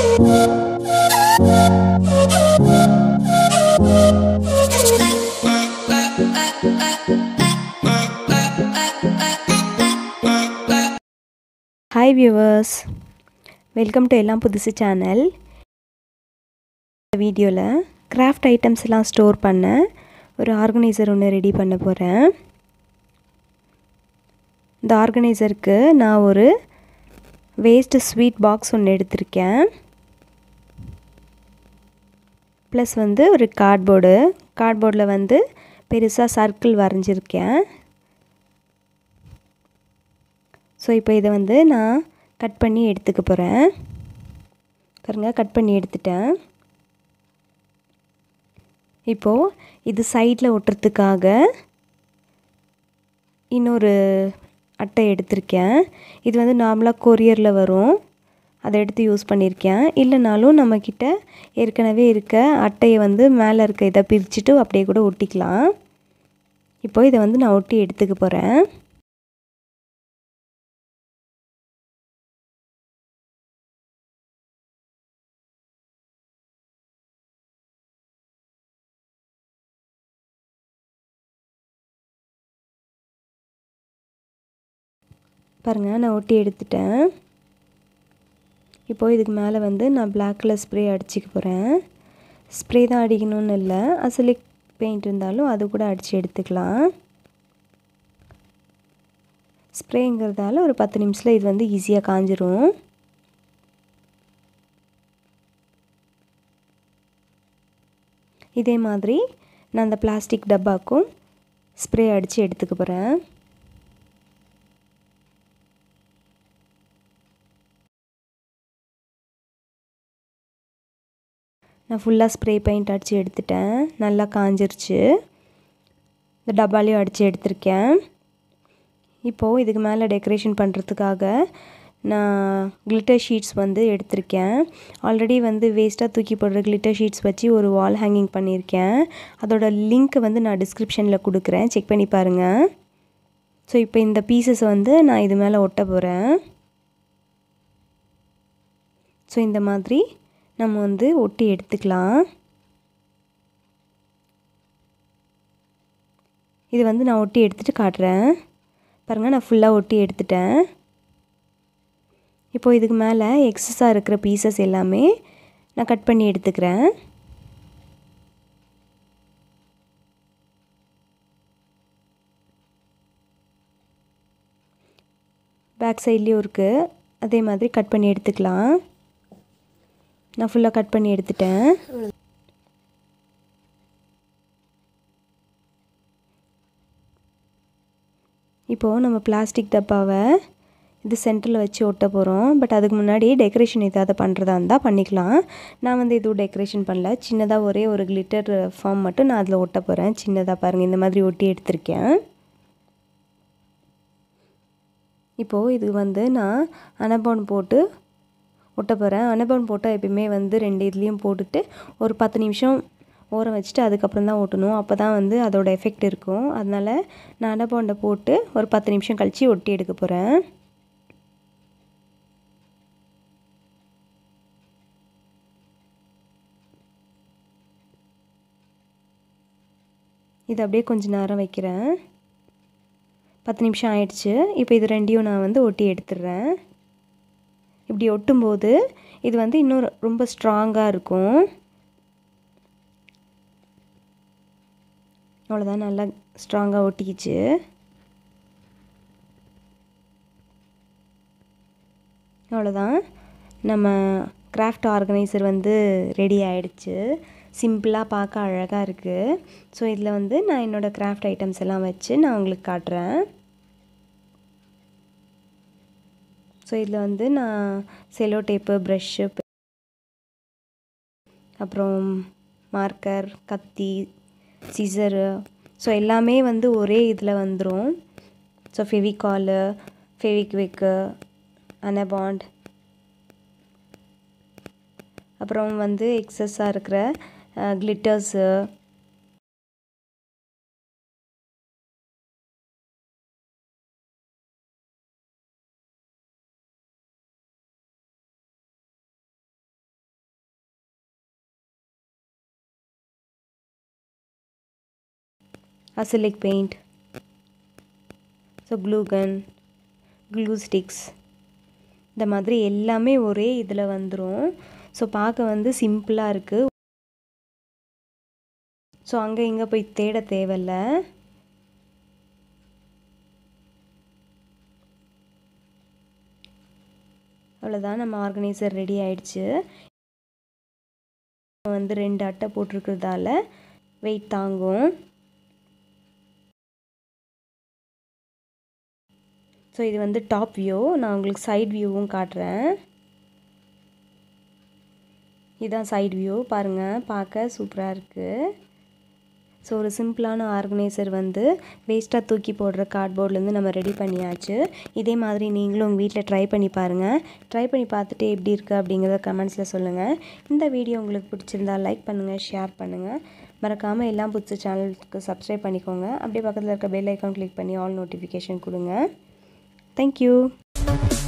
hi viewers welcome to எல்லாம் புதுசு channel இந்த வீடியோவில் கிராஃப்ட் ஐட்டம்ஸ் எல்லாம் ஸ்டோர் பண்ண ஒரு ஆர்கனைசர் ஒன்று ரெடி பண்ண போகிறேன் இந்த ஆர்கனைசருக்கு நான் ஒரு வேஸ்ட் ஸ்வீட் பாக்ஸ் ஒன்று எடுத்திருக்கேன் ப்ளஸ் வந்து ஒரு கார்ட்போர்டு கார்ட்போர்டில் வந்து பெருசாக சர்க்கிள் வரைஞ்சிருக்கேன் ஸோ இப்போ இதை வந்து நான் கட் பண்ணி எடுத்துக்க போகிறேன் பாருங்கள் கட் பண்ணி எடுத்துட்டேன் இப்போது இது சைடில் ஒட்டுறதுக்காக இன்னொரு அட்டை எடுத்திருக்கேன் இது வந்து நார்மலாக கொரியரில் வரும் அதை எடுத்து யூஸ் பண்ணியிருக்கேன் இல்லைனாலும் நம்மக்கிட்ட ஏற்கனவே இருக்க அட்டையை வந்து மேலே இருக்க இதை பிரிச்சுட்டு அப்படியே கூட ஒட்டிக்கலாம் இப்போது இதை வந்து நான் ஒட்டி எடுத்துக்க போகிறேன் பாருங்கள் நான் ஒட்டி எடுத்துட்டேன் இப்போது இதுக்கு மேலே வந்து நான் பிளாக் கலர் ஸ்ப்ரே அடிச்சிக்க போகிறேன் ஸ்ப்ரே தான் அடிக்கணும்னு இல்லை அசலிக் பெயிண்ட் இருந்தாலும் அது கூட அடித்து எடுத்துக்கலாம் ஸ்ப்ரேங்கிறதால ஒரு பத்து நிமிஷத்தில் இது வந்து ஈஸியாக காஞ்சிரும் இதே மாதிரி நான் அந்த பிளாஸ்டிக் டப்பாக்கும் ஸ்ப்ரே அடித்து எடுத்துக்க போகிறேன் நான் ஃபுல்லாக ஸ்ப்ரே பெயிண்ட் அடித்து எடுத்துட்டேன் நல்லா காஞ்சிருச்சு இந்த டப்பாலையும் அடித்து எடுத்திருக்கேன் இப்போது இதுக்கு மேலே டெக்கரேஷன் பண்ணுறதுக்காக நான் கிளிட்டர் ஷீட்ஸ் வந்து எடுத்திருக்கேன் ஆல்ரெடி வந்து வேஸ்ட்டாக தூக்கி போடுற கிளிட்டர் ஷீட்ஸ் வச்சு ஒரு வால் ஹேங்கிங் பண்ணியிருக்கேன் அதோட லிங்க் வந்து நான் டிஸ்கிரிப்ஷனில் கொடுக்குறேன் செக் பண்ணி பாருங்கள் ஸோ இப்போ இந்த பீசஸ் வந்து நான் இது மேலே ஒட்ட போகிறேன் ஸோ இந்த மாதிரி நம்ம வந்து ஒட்டி எடுத்துக்கலாம் இது வந்து நான் ஒட்டி எடுத்துகிட்டு காட்டுறேன் பாருங்கள் நான் ஃபுல்லாக ஒட்டி எடுத்துட்டேன் இப்போது இதுக்கு மேலே எக்ஸஸாக இருக்கிற பீசஸ் எல்லாமே நான் கட் பண்ணி எடுத்துக்கிறேன் பேக் சைட்லேயும் இருக்குது அதே மாதிரி கட் பண்ணி எடுத்துக்கலாம் நான் ஃபுல்லாக கட் பண்ணி எடுத்துட்டேன் இப்போது நம்ம பிளாஸ்டிக் டப்பாவை இது சென்டரில் வச்சு ஒட்ட போகிறோம் பட் அதுக்கு முன்னாடி டெக்கரேஷன் ஏதாவது பண்ணுறதா இருந்தால் பண்ணிக்கலாம் நான் வந்து எதுவும் டெக்கரேஷன் பண்ணல சின்னதாக ஒரே ஒரு கிளிட்டர் ஃபார்ம் மட்டும் நான் அதில் ஒட்ட போகிறேன் சின்னதாக பாருங்கள் இந்த மாதிரி ஒட்டி எடுத்திருக்கேன் இப்போது இது வந்து நான் அனபவுன் போட்டு ஒட்ட போகிறேன் அனபவுன் போட்டால் எப்பயுமே வந்து ரெண்டு இதுலேயும் போட்டுட்டு ஒரு பத்து நிமிஷம் ஊற வச்சுட்டு அதுக்கப்புறம் தான் ஓட்டணும் அப்போ தான் வந்து அதோட எஃபெக்ட் இருக்கும் அதனால் நான் அனபவுண்டை போட்டு ஒரு பத்து நிமிஷம் கழித்து ஒட்டி எடுக்க போகிறேன் இது அப்படியே கொஞ்ச நேரம் வைக்கிறேன் பத்து நிமிஷம் ஆயிடுச்சு இப்போ இது ரெண்டையும் நான் வந்து ஒட்டி எடுத்துடுறேன் இப்படி ஒட்டும்போது இது வந்து இன்னும் ரொம்ப ஸ்ட்ராங்காக இருக்கும் அவ்வளோதான் நல்லா ஸ்ட்ராங்காக ஒட்டிக்கிச்சு அவ்வளோதான் நம்ம கிராஃப்ட் ஆர்கனைசர் வந்து ரெடி ஆகிடுச்சு சிம்பிளாக பார்க்க அழகாக இருக்குது ஸோ இதில் வந்து நான் என்னோடய கிராஃப்ட் ஐட்டம்ஸ் எல்லாம் வச்சு நான் உங்களுக்கு காட்டுறேன் ஸோ இதில் வந்து நான் செலோ டேப்பு ப்ரெஷ்ஷு அப்புறம் மார்க்கர் கத்தி சிசரு ஸோ எல்லாமே வந்து ஒரே இதில் வந்துடும் ஸோ ஃபெவிகாலு ஃபெவிக்விக்கு அனபாண்ட் அப்புறம் வந்து எக்ஸஸாக இருக்கிற glitters acrylic paint so glue gun glue sticks இந்த மாதிரி எல்லாமே ஒரே இதில் வந்துடும் ஸோ பார்க்க வந்து சிம்பிளாக இருக்குது ஸோ அங்கே இங்கே போய் தேட தேவையில்ல அவ்வளோதான் நம்ம ஆர்கனைசர் ரெடி ஆயிடுச்சு வந்து ரெண்டு அட்டை போட்டிருக்கிறதால வெயிட் தாங்கும் ஸோ இது வந்து டாப் வியூ நான் உங்களுக்கு சைட் வியூவும் காட்டுறேன் இதுதான் சைட் வியூ பாருங்கள் பார்க்க சூப்பராக இருக்குது ஸோ ஒரு சிம்பிளான ஆர்கனைசர் வந்து வேஸ்ட்டாக தூக்கி போடுற கார்ட்போர்ட்லேருந்து நம்ம ரெடி பண்ணியாச்சு இதே மாதிரி நீங்களும் உங்கள் வீட்டில் ட்ரை பண்ணி பாருங்கள் ட்ரை பண்ணி பார்த்துட்டு எப்படி இருக்குது அப்படிங்கிறத கமெண்ட்ஸில் சொல்லுங்கள் இந்த வீடியோ உங்களுக்கு பிடிச்சிருந்தா லைக் பண்ணுங்கள் ஷேர் பண்ணுங்கள் மறக்காமல் எல்லாம் பிடிச்ச சேனலுக்கு சப்ஸ்கிரைப் பண்ணிக்கோங்க அப்படியே பக்கத்தில் இருக்க பெல் ஐக்கான் கிளிக் பண்ணி ஆல் நோட்டிஃபிகேஷன் கொடுங்க தேங்க்யூ